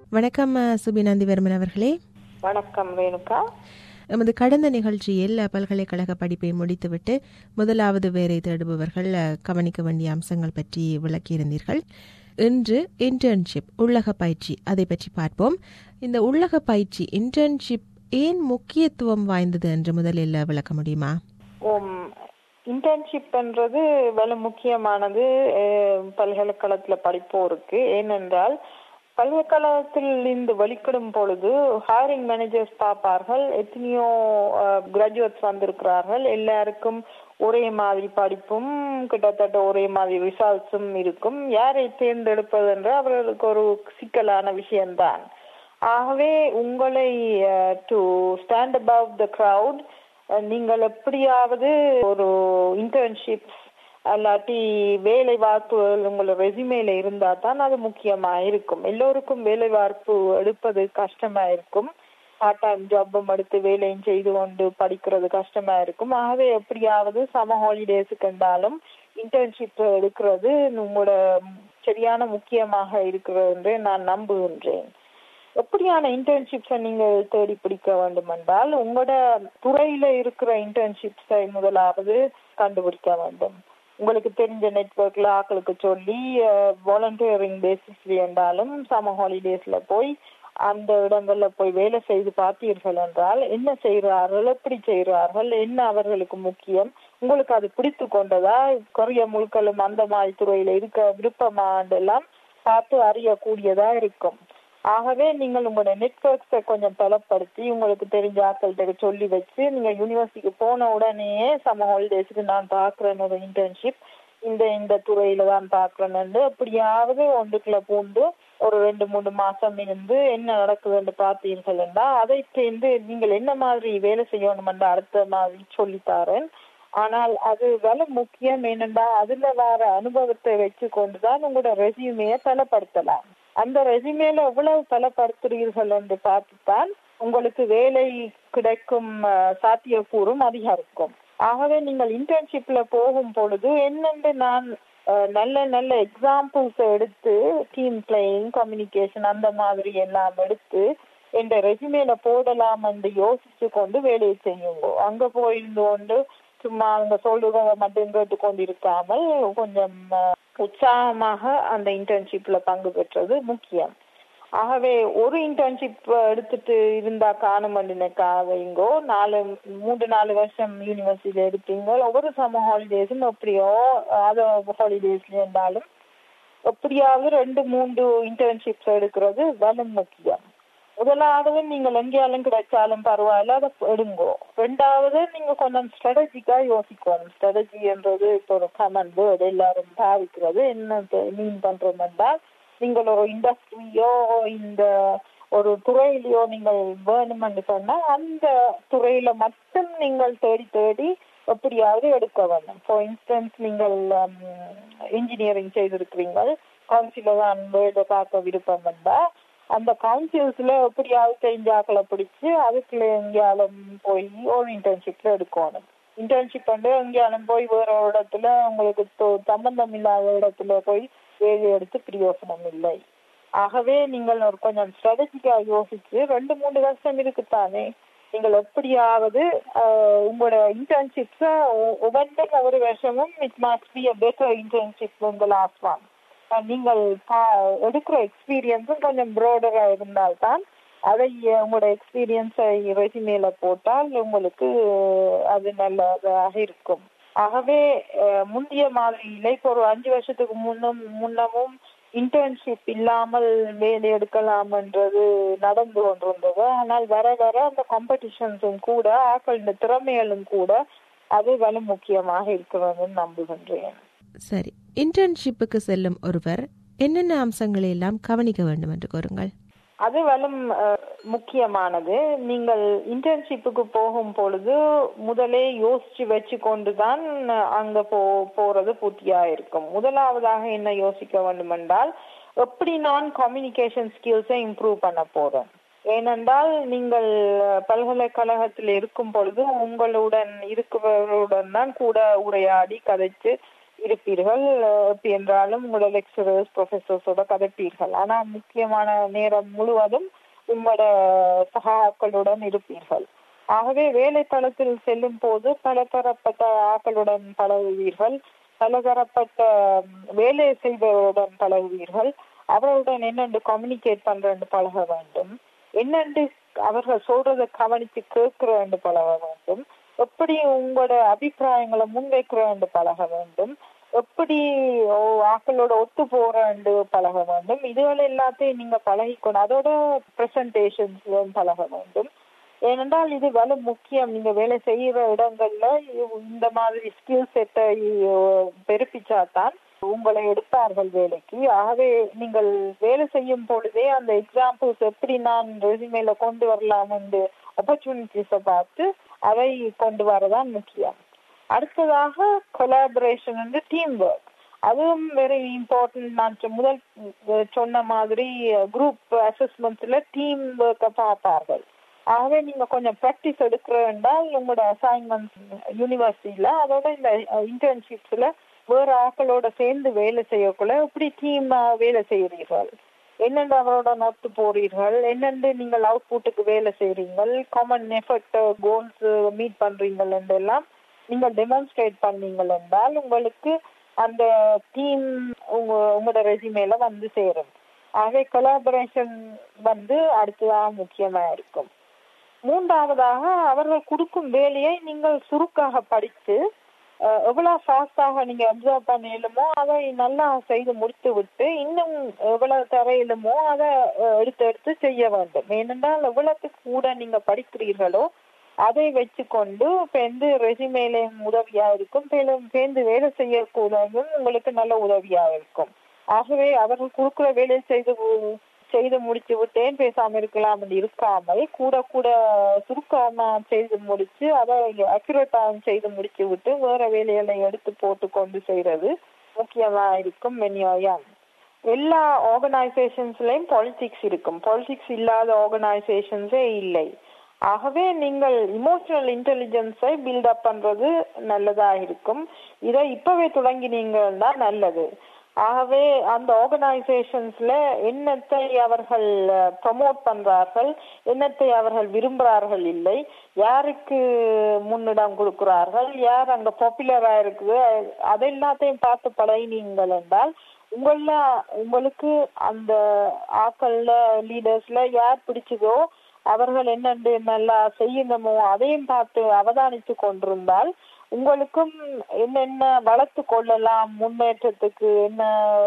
வணக்கம் அஹ், சுபிநந்தி வர்மன் அவர்களே வணக்கம் ரேணுகா எமது கடந்த நிகழ்ச்சியில் அஹ், பல்கலைக்கழக படிப்பை முடித்துவிட்டு முதலாவது வேலை தேடுபவர்கள் அஹ், கவனிக்க வேண்டிய அம்சங்கள் பற்றி விளக்கியிருந்தீர்கள் இன்று இன்டர்ன்ஷிப் உள்ளக பயிற்சி அதை பற்றி பார்ப்போம் இந்த உள்ளக பயிற்சி இன்டர்ன்ஷிப் ஏன் முக்கியத்துவம் வாய்ந்தது என்று முதலில் விளக்க முடியுமா ஓம் இன்டர்ன்ஷிப்ன்றது வெல முக்கியமானது அஹ், பல்கலைக்கழகத்துல படிப்போருக்கு ஏனென்றால் பல்கலைக்கழகத்தில் இருந்து வெளிக்கிடும் பொழுது ஹைரிங் மேனேஜர்ஸ் பார்ப்பார்கள் எத்தனையோ கிராஜுவேட்ஸ் வந்திருக்கிறார்கள் எல்லாருக்கும் ஒரே மாதிரி படிப்பும் கிட்டத்தட்ட ஒரே மாதிரி ரிசல்ட்ஸும் இருக்கும் யாரை தேர்ந்தெடுப்பது என்று அவர்களுக்கு ஒரு சிக்கலான விஷயம்தான் ஆகவே உங்களை to stand above the crowd uh, நீங்கள் எப்படியாவது ஒரு இன்டர்ன்ஷிப்ஸ் அல்லாட்டி வேலை வாய்ப்புகள் உங்களோட ரெசிமேல இருந்தா தான் அது முக்கியமா இருக்கும் எல்லோருக்கும் வேலை வாய்ப்பு எடுப்பது கஷ்டமா இருக்கும் பார்ட் டைம் ஜாப்பும் எடுத்து வேலையும் செய்து கொண்டு படிக்கிறது கஷ்டமா இருக்கும் ஆகவே எப்படியாவது சம ஹாலிடேஸுக்கு இருந்தாலும் இன்டர்ன்ஷிப் எடுக்கிறது உங்களோட சரியான முக்கியமாக இருக்கிறது என்று நான் நம்புகின்றேன் எப்படியான இன்டர்ன்ஷிப்ஸை நீங்கள் தேடி பிடிக்க வேண்டும் என்றால் உங்களோட துறையில இருக்கிற இன்டர்ன்ஷிப்ஸை முதலாவது கண்டுபிடிக்க வேண்டும் உங்களுக்கு தெரிஞ்ச நெட்ஒர்க்ல ஆக்களுக்கு சொல்லி வாலண்டியரிங் பேசிஸ்ல இருந்தாலும் சம ஹாலிடேஸ்ல போய் அந்த இடங்கள்ல போய் வேலை செய்து பார்த்தீர்கள் என்றால் என்ன செய்கிறார்கள் எப்படி செய்கிறார்கள் என்ன அவர்களுக்கு முக்கியம் உங்களுக்கு அது பிடித்து கொண்டதா கொரிய முழுக்களும் அந்த மாதிரி துறையில இருக்க விருப்பமாண்டெல்லாம் பார்த்து அறியக்கூடியதா இருக்கும் ஆகவே நீங்கள் உங்களோட நெட்ஒர்க்ஸை கொஞ்சம் பலப்படுத்தி உங்களுக்கு தெரிஞ்ச ஆட்கள்கிட்ட சொல்லி வச்சு நீங்க யூனிவர்சிட்டிக்கு போன உடனேயே சம்ம ஹாலிடேஸ்க்கு நான் பார்க்குறேன் ஒரு இன்டர்ன்ஷிப் இந்த இந்த துறையில தான் பார்க்குறேன்னு அப்படியாவது ஒன்றுக்குள்ள பூண்டு ஒரு ரெண்டு மூணு மாசம் இருந்து என்ன நடக்குதுன்னு பார்த்தீர்கள்னா அதை சேர்ந்து நீங்கள் என்ன மாதிரி வேலை செய்யணுமென்று அடுத்த மாதிரி சொல்லித்தாரேன் ஆனால் அது வேலை முக்கியம் என்னண்டா அதுல வர அனுபவத்தை வச்சு கொண்டுதான் உங்களோட ரெசியூமையை பலப்படுத்தலாம் அந்த ரெசியூமேல எவ்வளவு பலப்படுத்துறீர்கள் என்று பார்த்துத்தான் உங்களுக்கு வேலை கிடைக்கும் அஹ், சாத்தியக்கூறும் அதிகம் இருக்கும் ஆகவே நீங்கள் இன்டர்ன்ஷிப்ல போகும் பொழுது என்னென்று நான் அஹ், நல்ல நல்ல எக்ஸாம்பிள்ஸ் எடுத்து டீம் பிளேயிங் கம்யூனிகேஷன் அந்த மாதிரி எல்லாம் எடுத்து என்ற ரெசியூமேல போடலாம் என்று யோசிச்சு கொண்டு வேலையை செய்யுங்க அங்க போயிருந்து கொண்டு சும்மா அவங்க சொல்லுறத மட்டும் கேட்டு கொண்டு இருக்காமல் கொஞ்சம் அஹ், உற்சாகமாக அந்த இன்டர்ன்ஷிப்ல பங்கு பெற்றது முக்கியம் ஆகவே ஒரு இன்டர்ன்ஷிப் எடுத்துட்டு இருந்தா காணுமண்டினக்காவைங்கோ நாலு மூன்று நாலு வருஷம் யூனிவர்சிட்டியில எடுப்பீங்க ஒவ்வொரு சம்மர் ஹாலிடேஸும் எப்படியோ அது ஹாலிடேஸ்ல இருந்தாலும் எப்படியாவது ரெண்டு மூன்று இன்டர்ன்ஷிப்ஸ் எடுக்கிறது வேலை முக்கியம் முதலாவது நீங்கள் எங்கேயாலும் கிடைச்சாலும் பரவாயில்ல அதை எடுங்கோ ரெண்டாவது நீங்க கொஞ்சம் ஸ்ட்ராட்டஜிக்கா யோசிக்கணும் ஸ்ட்ராட்டஜின்றது இப்போ ஒரு கமன் வேர்டு எல்லாரும் பாவிக்கிறது என்ன மீன் பண்றோம் என்றால் நீங்கள் ஒரு இண்டஸ்ட்ரியோ இந்த ஒரு துறையிலையோ நீங்கள் வேணுமென்று சொன்னா அந்த துறையில மட்டும் நீங்கள் தேடி தேடி எப்படியாவது எடுக்க வேண்டும் ஃபார் இன்ஸ்டன்ஸ் நீங்கள் இன்ஜினியரிங் செய்திருக்கிறீங்க கவுன்சில தான் வேர்டை பார்க்க விருப்பம் வந்தா அந்த கவுன்சில்ஸ்ல எப்படியாவது தெரிஞ்ச ஆக்களை பிடிச்சு அதுக்குள்ள எங்கேயாலும் போய் ஒரு இன்டர்ன்ஷிப்ல எடுக்கணும் இன்டர்ன்ஷிப் வந்து எங்கேயாலும் போய் வேற ஒரு இடத்துல உங்களுக்கு தொ- சம்பந்தம் இல்லாத இடத்துல போய் வேலை எடுத்து பிரயோசனம் இல்லை ஆகவே நீங்கள் ஒரு கொஞ்சம் ஸ்ட்ராட்டஜிக்கா யோசிச்சு ரெண்டு மூணு வருஷம் இருக்குத்தானே நீங்கள் எப்படியாவது ஆஹ், உங்களோட இன்டர்ன்ஷிப்ஸ ஒவ்வொன்றும் ஒவ்வொரு வருஷமும் it must be a better internship இந்த லாஸ்ட் ஒன் நீங்கள் பா- எடுக்கிற எக்ஸ்பீரியன்ஸும் கொஞ்சம் ப்ரோடரா இருந்தால்தான் அதை அஹ், உங்களோட எக்ஸ்பீரியன்ஸை ரெசிமேல போட்டால் உங்களுக்கு அது நல்லதாக இருக்கும் ஆகவே அஹ், முந்தைய மாதிரி இல்லை இப்போ ஒரு அஞ்சு வருஷத்துக்கு முன்னும் முன்னமும் இன்டர்ன்ஷிப் இல்லாமல் வேலை எடுக்கலாம்ன்றது நடந்து கொண்டிருந்தது ஆனால் வர வர அந்த காம்படிஷன்ஸும் கூட ஆக்களின் திறமைகளும் கூட அது வலு முக்கியமாக இருக்கிறதுன்னு நம்புகின்றேன் சரி இன்டர்ன்ஷிப்புக்கு செல்லும் ஒருவர் என்னென்ன அம்சங்களை எல்லாம் கவனிக்க வேண்டும் என்று கூறுங்கள் அது வலும் அஹ், முக்கியமானது நீங்கள் இன்டர்ன்ஷிப்புக்கு போகும் பொழுது முதலே யோசிச்சு வச்சு கொண்டுதான் அங்க போ போறது பூர்த்தியா இருக்கும் முதலாவதாக என்ன யோசிக்க வேண்டும் என்றால் எப்படி நான் கம்யூனிகேஷன் ஸ்கில்ஸை இம்ப்ரூவ் பண்ண போறேன் ஏனென்றால் நீங்கள் பல்கலைக்கழகத்தில் இருக்கும் பொழுது உங்களுடன் இருக்கிறவருடன் தான் கூட உரையாடி கதைச்சு இருப்பீர்கள் அஹ், எப்படி என்றாலும் உங்களோட லெக்சரர்ஸ் ப்ரொஃபசர்ஸோட கதைப்பீர்கள் ஆனா முக்கியமான நேரம் முழுவதும் உங்களோட சகாக்களுடன் இருப்பீர்கள் ஆகவே வேலை தளத்தில் செல்லும் போது பலதரப்பட்ட ஆக்களுடன் பழகுவீர்கள் பலதரப்பட்ட ம், வேலை செய்பவருடன் பழகுவீர்கள் அவர்களுடன் என்னென்று கம்யூனிகேட் பண்றேன்னு பழக வேண்டும் என்னென்று அவர்கள் சொல்றதை கவனித்து கேட்கிறேன்னு பழக வேண்டும் எப்படி உங்களோட அபிப்பிராயங்களை முன்வைக்கிறேன்னு பழக வேண்டும் எப்படி ஓ, ஆக்களோட ஒத்து போறேன்னு பழக வேண்டும் இதுகள் எல்லாத்தையும் நீங்க பழகிக்கணும் அதோட பிரசன்டேஷன்ஸ் பழக வேண்டும் ஏனென்றால் இது வலு முக்கியம் நீங்க வேலை செய்யற இடங்கள்ல இ- இந்த மாதிரி ஸ்கில் செட்டை பெருப்பிச்சாதான் உங்களை எடுப்பார்கள் வேலைக்கு ஆகவே நீங்கள் வேலை செய்யும் பொழுதே அந்த எக்ஸாம்பிள்ஸ் எப்படி நான் ரெசிமேல கொண்டு வரலாம் என்று ஆப்பர்ச்சுனிட்டிஸை பார்த்து அதை கொண்டு வரதான் முக்கியம் அடுத்ததாக கொலாபரேஷன் வந்து டீம் ஒர்க் அதுவும் வெரி இம்பார்ட்டன்ட் நான் சொ- முதல் அஹ், சொன்ன மாதிரி குரூப் அசஸ்மெண்ட்ஸ்ல டீம் ஒர்க்கை பார்ப்பார்கள் ஆகவே நீங்க கொஞ்சம் ப்ராக்டிஸ் எடுக்கிற என்றால் உங்களோட அசைன்மெண்ட் யூனிவர்சிட்டியில அதோட இந்த இன்டர்ன்ஷிப்ஸ்ல வேற ஆட்களோட சேர்ந்து வேலை செய்யக்குள்ள எப்படி டீம் வேலை செய்கிறீர்கள் என்னென்று அவரோட ஒத்து போறீர்கள் என்னென்று நீங்கள் அவுட்புட்டுக்கு வேலை செய்றீங்கள் காமன் எஃபர்ட் கோல்ஸ் மீட் பண்றீங்கள் என்றெல்லாம் நீங்கள் டெமான்ஸ்ட்ரேட் பண்ணீங்கள் என்றால் உங்களுக்கு அந்த டீம் உங்க உங்களோட ரெசிமேல வந்து சேரும் ஆகவே கொலாபரேஷன் வந்து அடுத்ததாக முக்கியமா இருக்கும் மூன்றாவதாக அவர்கள் கொடுக்கும் வேலையை நீங்கள் சுருக்காக படித்து அஹ், எவ்வளவு ஃபாஸ்டாக நீங்க அப்சர்வ் பண்ண இயலுமோ அதை நல்லா செய்து முடித்து விட்டு இன்னும் எவ்வளவு தர இயலுமோ அதை அஹ், எடுத்து எடுத்து செய்ய வேண்டும் ஏனென்றால் எவ்வளவுக்கு கூட நீங்க படிக்கிறீர்களோ அதை வச்சுக்கொண்டு பேருந்து ரெசிமேலையும் உதவியா இருக்கும் மேலும் பேருந்து வேலை செய்யக்கூடவும் உங்களுக்கு நல்ல உதவியா இருக்கும் ஆகவே அவர்கள் கொடுக்கிற வேலையை செய்து செய்து முடிச்சு விட்டேன் பேசாம இருக்கலாம் என்று இருக்காமல் கூட கூட சுருக்கமா செய்து முடிச்சு அதை அக்யூரேட்டா செய்து முடிச்சு விட்டு வேற வேலைகளை எடுத்து போட்டு கொண்டு செய்யறது முக்கியமா இருக்கும் மெனியோயான் எல்லா ஆர்கனைசேஷன்ஸ்லயும் பாலிடிக்ஸ் இருக்கும் பாலிடிக்ஸ் இல்லாத ஆர்கனைசேஷன்ஸே இல்லை ஆகவே நீங்கள் இமோஷனல் இன்டெலிஜென்ஸை பில்டப் பண்றது நல்லதா இருக்கும் இதை இப்பவே தொடங்கினீங்கன்னா நல்லது ஆகவே அந்த ஆர்கனைசேஷன்ஸ்ல என்னத்தை அவர்கள் ப்ரமோட் பண்றார்கள் என்னத்தை அவர்கள் விரும்புறார்கள் இல்லை யாருக்கு முன்னிடம் கொடுக்கிறார்கள் யார் அங்க பாப்புலரா இருக்குது அதை எல்லாத்தையும் பார்த்து பழகினீங்கள் என்றால் உங்கள உங்களுக்கு அந்த ஆக்கள்ல லீடர்ஸ்ல யார் பிடிச்சதோ அவர்கள் என்னென்று நல்லா செய்யணுமோ அதையும் பார்த்து அவதானித்து கொண்டிருந்தால் உங்களுக்கும் என்னென்ன வளர்த்து கொள்ளலாம் முன்னேற்றத்துக்கு என்ன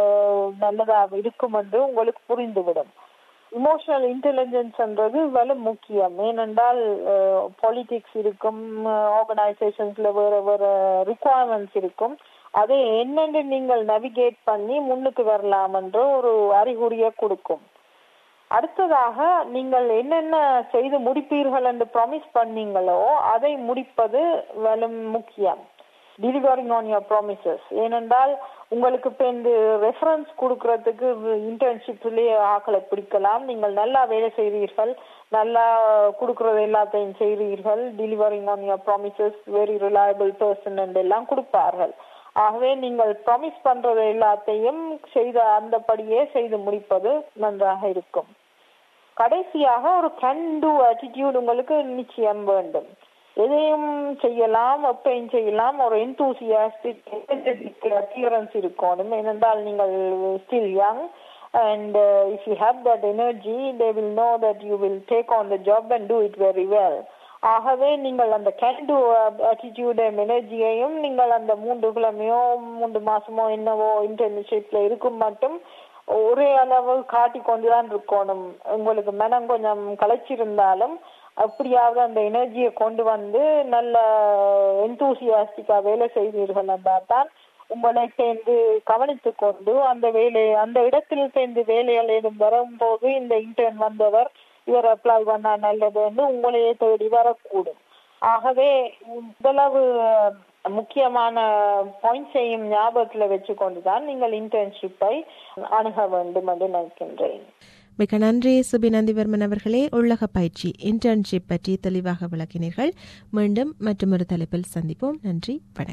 நல்லதாக இருக்கும் என்று உங்களுக்கு புரிந்துவிடும் இமோஷனல் இன்டெலிஜென்ஸ்ன்றது வலு முக்கியம் ஏனென்றால் பாலிடிக்ஸ் இருக்கும் ஆர்கனைசேஷன்ஸ்ல வேற வேற ரிக்குவயர்மெண்ட்ஸ் இருக்கும் அதை என்னென்று நீங்கள் நவிகேட் பண்ணி முன்னுக்கு வரலாம் என்ற ஒரு அறிகுறியை கொடுக்கும் அடுத்ததாக நீங்கள் என்னென்ன செய்து முடிப்பீர்கள் என்று ப்ராமிஸ் பண்ணீங்களோ அதை முடிப்பது வலும் முக்கியம் டெலிவரிங் ஆன் யுவர் ப்ராமிசஸ் ஏனென்றால் உங்களுக்கு இப்போ இந்த ரெஃபரன்ஸ் கொடுக்கறதுக்கு இன்டர்ன்ஷிப்லேயே ஆக்களை பிடிக்கலாம் நீங்கள் நல்லா வேலை செய்கிறீர்கள் நல்லா கொடுக்கறது எல்லாத்தையும் செய்கிறீர்கள் delivering on your promises very reliable person எல்லாம் கொடுப்பார்கள் ஆகவே நீங்கள் ப்ராமிஸ் பண்றது எல்லாத்தையும் செய்த அந்தபடியே செய்து முடிப்பது நன்றாக இருக்கும் கடைசியாக ஒரு கேன் டூ ஆட்டிடியூட் உங்களுக்கு நிச்சயம் வேண்டும் எதையும் செய்யலாம் எப்பயும் செய்யலாம் ஒரு என்தூசியாஸ்டிக் அப்பியரன்ஸ் இருக்கணும் ஏனென்றால் நீங்கள் still young and uh, if you have that energy they will know that you will take on the job and do it very well ஆகவே நீங்கள் அந்த கேன் டூ ஆட்டிடியூடும் எனர்ஜியையும் நீங்கள் அந்த மூன்று கிழமையோ மூன்று மாசமோ என்னவோ இன்டர்ன்ஷிப்ல இருக்கும் மட்டும் ஒரே அளவு காட்டி கொண்டுதான் இருக்கணும் உங்களுக்கு மனம் கொஞ்சம் களைச்சிருந்தாலும் அப்படியாவது அந்த எனர்ஜியை கொண்டு வந்து நல்ல எந்தூசியாஸ்டிக்கா வேலை செய்வீர்கள் என்றால் தான் உங்களை சேர்ந்து கவனித்து கொண்டு அந்த வேலை அந்த இடத்தில் சேர்ந்து வேலைகள் ஏதும் வரும்போது இந்த இன்டர்ன் வந்தவர் இவர் அப்ளை பண்ணா நல்லதுன்னு உங்களையே தேடி வரக்கூடும் ஆகவே முதலவு முக்கியமான பாயிண்ட்ஸையும் ஞாபகத்தில் வச்சு கொண்டுதான் நீங்கள் இன்டர்ன்ஷிப்பை அணுக வேண்டும் என்று நினைக்கின்றேன் மிக நன்றி சுபிநந்திவர்மன் அவர்களே உள்ளக பயிற்சி இன்டர்ன்ஷிப் பற்றி தெளிவாக விளக்கினீர்கள் மீண்டும் மற்றொரு தலைப்பில் சந்திப்போம் நன்றி வணக்கம்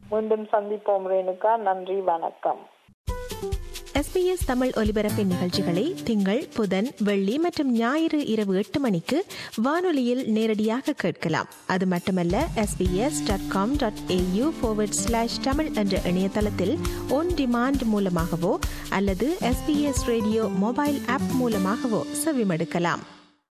மீண்டும் சந்திப்போம் ரேணுகா நன்றி வணக்கம் எஸ்பிஎஸ் தமிழ் ஒலிபரப்பின் நிகழ்ச்சிகளை திங்கள் புதன் வெள்ளி மற்றும் ஞாயிறு இரவு எட்டு மணிக்கு வானொலியில் நேரடியாக கேட்கலாம் அது மட்டுமல்ல SBS dot com dot AU forward slash Tamil என்ற இணையதளத்தில் ஒன் டிமாண்ட் மூலமாகவோ அல்லது எஸ்பிஎஸ் ரேடியோ மொபைல் ஆப் மூலமாகவோ செவிமடுக்கலாம்